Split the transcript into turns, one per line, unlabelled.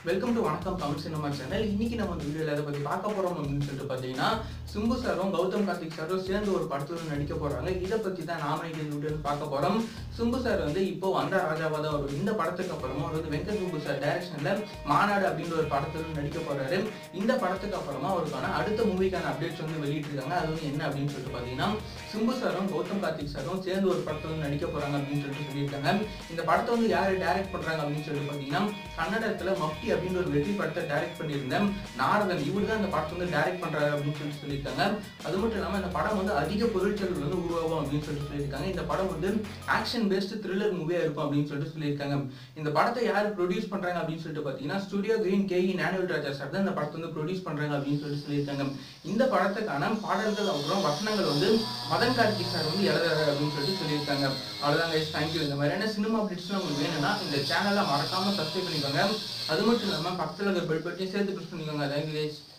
welcome to வணக்கம் Tamil cinema channel இன்னைக்கு நம்ம இந்த வீடியோல எதை பத்தி பார்க்க போறோம் அப்படின்னு சொல்லிட்டு பாத்தீங்கன்னா சிம்பு சாரும் கௌதம் கார்த்திக் சாரும் சேர்ந்து ஒரு படத்துல நடிக்க போறாங்க இதை பத்தி தான் நாம இன்னைக்கு இந்த வீடியோல பார்க்க போறோம் சிம்பு சார் வந்து இப்போ வந்த ராஜாவா தான் வரும் இந்த படத்துக்கு அப்புறமா அவர் வந்து வெங்கட் பிரபு சார் டைரக்ஷன்ல மாநாடு அப்படின்ற ஒரு படத்துல நடிக்க போறாரு இந்த படத்துக்கு அப்புறமா அவருக்கான அடுத்த மூவிக்கான அப்டேட்ஸ் வந்து வெளியிட்டிருக்காங்க அது வந்து என்ன அப்படின்னு சொல்லிட்டு பாத்தீங்கன்னா சிம்பு சாரும் கௌதம் கார்த்திக் சாரும் சேர்ந்து ஒரு படத்துல வந்து நடிக்க போறாங்க அப்படின்னு சொல்லிட்டு சொல்லியிருக்காங்க இந்த படத்தை வந்து யாரு டைரக்ட் பண்றாங்க அப்படின்னு சொல்லிட்டு பாத்தீங்கன்னா கன்னடத்துல மப்டி அப்படின்ற ஒரு வெற்றி படத்தை டைரக்ட் பண்ணியிருந்தேன் நாரதன் இவர் தான் இந்த படத்தை வந்து டைரக்ட் பண்றாரு அப்படின்னு சொல்லிட்டு சொல்லியிருக்காங்க அது மட்டும் இல்லாம இந்த படம் வந்து அதிக பொருட்கள் வந்து உருவாகும் அப்படின்னு சொல்லிட்டு சொல்லியிருக்காங்க இந்த படம் வந்து ஆக்ஷன் பேஸ்ட் த்ரில்லர் மூவியா இருக்கும் அப்படின்னு சொல்லிட்டு சொல்லியிருக்காங்க இந்த படத்தை யார் ப்ரொடியூஸ் பண்றாங்க அப்படின்னு சொல்லிட்டு பாத்தீங்கன்னா Studio Green KE Gnanavel Raja sir தான் இந்த படத்தை வந்து ப்ரொடியூஸ் பண்றாங்க அப்படின்னு சொல்லிட்டு சொல்லியிருக்காங்க இந்த படத்துக்கான பாடல்கள் அப்புறம் வசனங்கள் வந்து மதன் கார்த்திக் சார் வந்து எழுதுறாரு அப்படின்னு சொல்லிட்டு சொல்லியிருக்காங்க அவ்வளவுதான் கைஸ் தேங்க்யூ இந்த மாதிரியான சினிமா அப்டேட்ஸ்லாம் உங்களுக்கு வேணும்னா இந்த சேனலை மறக்காம சப்ஸ்கிரைப் பண்ணிக்கோங்க அது மட்டும் இல்லாம பக்கத்துல இருக்கிற பெல் பட்டியும் சேர்த்து ப்ரெஸ் பண்ணிக்கோங்க தேங்க்யூ கைஸ்